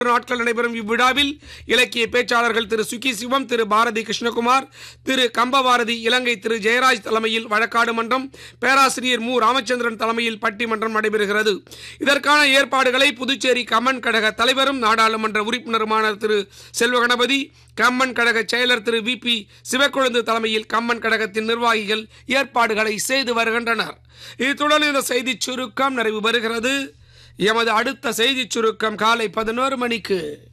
நாட்கள் நடைபெறும் இவ்விழாவில் இலக்கிய பேச்சாளர்கள் திரு சுகி சிவம் திரு பாரதி கிருஷ்ணகுமார் திரு கம்பபாரதி இலங்கை திரு ஜெயராஜ் தலைமையில் வழக்காடு மன்றம் பேராசிரியர் மு ராமச்சந்திரன் தலைமையில் பட்டிமன்றம் நடைபெறுகிறது இதற்கான ஏற்பாடுகளை புதுச்சேரி கம்மன் கழக தலைவரும் நாடாளுமன்ற உறுப்பினருமான திரு செல்வ கணபதி கம்மன் கழக செயலர் திரு வி பி சிவக்கொழுந்து தலைமையில் கம்மன் கழகத்தின் நிர்வாகிகள் ஏற்பாடுகளை செய்து வருகின்றனர் இத்துடன் இந்த செய்திச் சுருக்கம் நிறைவு பெறுகிறது எமது அடுத்த செய்திச் சுருக்கம் காலை பதினோரு மணிக்கு